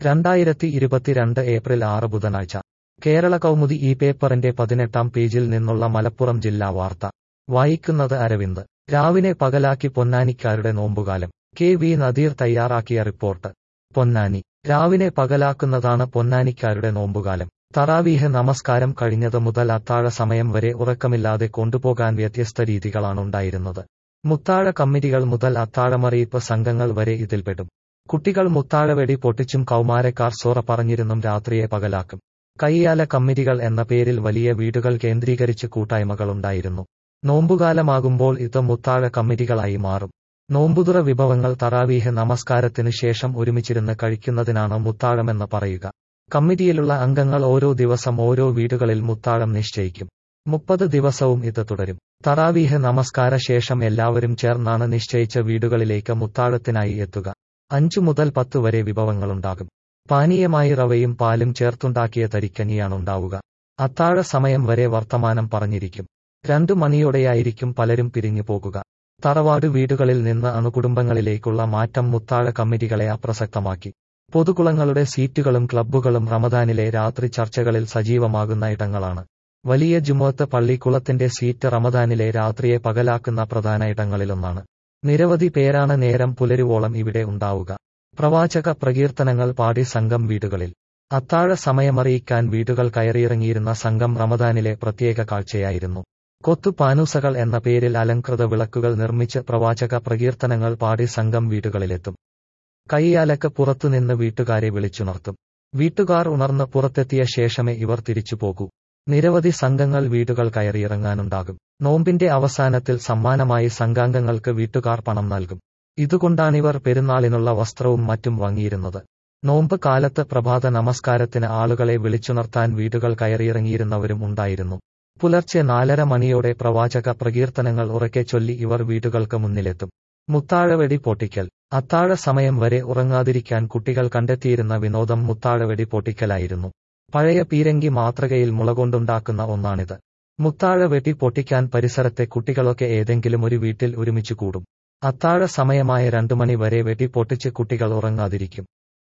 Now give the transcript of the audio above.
രണ്ടായിരത്തി ഇരുപത്തിരണ്ട് ഏപ്രിൽ ആറ് ബുധനാഴ്ച കേരള കൗമുദി ഈ പേപ്പറിന്റെ പതിനെട്ടാം പേജിൽ നിന്നുള്ള മലപ്പുറം ജില്ലാ വാർത്ത വായിക്കുന്നത് അരവിന്ദ് രാവിനെ പകലാക്കി പൊന്നാനിക്കാരുടെ നോമ്പുകാലം കെ വി നദീർ തയ്യാറാക്കിയ റിപ്പോർട്ട് പൊന്നാനി രാവിനെ പകലാക്കുന്നതാണ് പൊന്നാനിക്കാരുടെ നോമ്പുകാലം തറാവീഹ് നമസ്കാരം കഴിഞ്ഞത് മുതൽ അത്താഴ സമയം വരെ ഉറക്കമില്ലാതെ കൊണ്ടുപോകാൻ വ്യത്യസ്ത രീതികളാണുണ്ടായിരുന്നത് മുത്താഴ കമ്മിറ്റികൾ മുതൽ അത്താഴമറിയിപ്പ് സംഘങ്ങൾ വരെ ഇതിൽപ്പെടും കുട്ടികൾ മുത്താഴവെടി പൊട്ടിച്ചും കൗമാരക്കാർ സോറ പറഞ്ഞിരുന്നും രാത്രിയെ പകലാക്കും കയ്യാല കമ്മിറ്റികൾ എന്ന പേരിൽ വലിയ വീടുകൾ കേന്ദ്രീകരിച്ച് കൂട്ടായ്മകളുണ്ടായിരുന്നു നോമ്പുകാലമാകുമ്പോൾ ഇത് മുത്താഴ കമ്മിറ്റികളായി മാറും നോമ്പുതുറ വിഭവങ്ങൾ തറാവീഹ് നമസ്കാരത്തിന് ശേഷം ഒരുമിച്ചിരുന്ന് കഴിക്കുന്നതിനാണ് മുത്താഴമെന്ന് പറയുക കമ്മിറ്റിയിലുള്ള അംഗങ്ങൾ ഓരോ ദിവസം ഓരോ വീടുകളിൽ മുത്താഴം നിശ്ചയിക്കും മുപ്പത് ദിവസവും ഇത് തുടരും തറാവീഹ് നമസ്കാര ശേഷം എല്ലാവരും ചേർന്നാണ് നിശ്ചയിച്ച വീടുകളിലേക്ക് മുത്താഴത്തിനായി എത്തുക അഞ്ചു മുതൽ പത്ത് വരെ വിഭവങ്ങളുണ്ടാകും പാനീയമായി റവയും പാലും ചേർത്തുണ്ടാക്കിയ തരിക്കഞ്ഞിയാണുണ്ടാവുക അത്താഴ സമയം വരെ വർത്തമാനം പറഞ്ഞിരിക്കും രണ്ടു മണിയോടെയായിരിക്കും പലരും പിരിഞ്ഞു പോകുക തറവാട് വീടുകളിൽ നിന്ന് അണുകുടുംബങ്ങളിലേക്കുള്ള മാറ്റം മുത്താഴ കമ്മിറ്റികളെ അപ്രസക്തമാക്കി പൊതുകുളങ്ങളുടെ സീറ്റുകളും ക്ലബ്ബുകളും റമദാനിലെ രാത്രി ചർച്ചകളിൽ സജീവമാകുന്ന ഇടങ്ങളാണ് വലിയ ജുമോത്ത് പള്ളിക്കുളത്തിന്റെ സീറ്റ് റമദാനിലെ രാത്രിയെ പകലാക്കുന്ന പ്രധാന ഇടങ്ങളിലൊന്നാണ് നിരവധി പേരാണ് നേരം പുലരുവോളം ഇവിടെ ഉണ്ടാവുക പ്രവാചക പ്രകീർത്തനങ്ങൾ പാടി സംഘം വീടുകളിൽ അത്താഴ സമയമറിയിക്കാൻ വീടുകൾ കയറിയിറങ്ങിയിരുന്ന സംഘം റമദാനിലെ പ്രത്യേക കാഴ്ചയായിരുന്നു കൊത്തു പാനൂസകൾ എന്ന പേരിൽ അലങ്കൃത വിളക്കുകൾ നിർമ്മിച്ച് പ്രവാചക പ്രകീർത്തനങ്ങൾ പാടി സംഘം വീടുകളിലെത്തും കൈയാലക്ക് പുറത്തുനിന്ന് വീട്ടുകാരെ വിളിച്ചുണർത്തും വീട്ടുകാർ ഉണർന്ന് പുറത്തെത്തിയ ശേഷമേ ഇവർ തിരിച്ചു പോകൂ നിരവധി സംഘങ്ങൾ വീടുകൾ കയറിയിറങ്ങാനുണ്ടാകും നോമ്പിന്റെ അവസാനത്തിൽ സമ്മാനമായി സംഘാംഗങ്ങൾക്ക് വീട്ടുകാർ പണം നൽകും ഇതുകൊണ്ടാണിവർ പെരുന്നാളിനുള്ള വസ്ത്രവും മറ്റും വാങ്ങിയിരുന്നത് നോമ്പ് കാലത്ത് പ്രഭാത നമസ്കാരത്തിന് ആളുകളെ വിളിച്ചുണർത്താൻ വീടുകൾ കയറിയിറങ്ങിയിരുന്നവരും ഉണ്ടായിരുന്നു പുലർച്ചെ നാലര മണിയോടെ പ്രവാചക പ്രകീർത്തനങ്ങൾ ഉറക്കെ ചൊല്ലി ഇവർ വീടുകൾക്ക് മുന്നിലെത്തും മുത്താഴവെടി പൊട്ടിക്കൽ അത്താഴ സമയം വരെ ഉറങ്ങാതിരിക്കാൻ കുട്ടികൾ കണ്ടെത്തിയിരുന്ന വിനോദം മുത്താഴവെടി പൊട്ടിക്കലായിരുന്നു പഴയ പീരങ്കി മാതൃകയിൽ മുളകൊണ്ടുണ്ടാക്കുന്ന ഒന്നാണിത് മുത്താഴ വെട്ടി പൊട്ടിക്കാൻ പരിസരത്തെ കുട്ടികളൊക്കെ ഏതെങ്കിലും ഒരു വീട്ടിൽ ഒരുമിച്ചു കൂടും അത്താഴ സമയമായ രണ്ടു മണി വരെ വെട്ടി പൊട്ടിച്ച് കുട്ടികൾ ഉറങ്ങാതിരിക്കും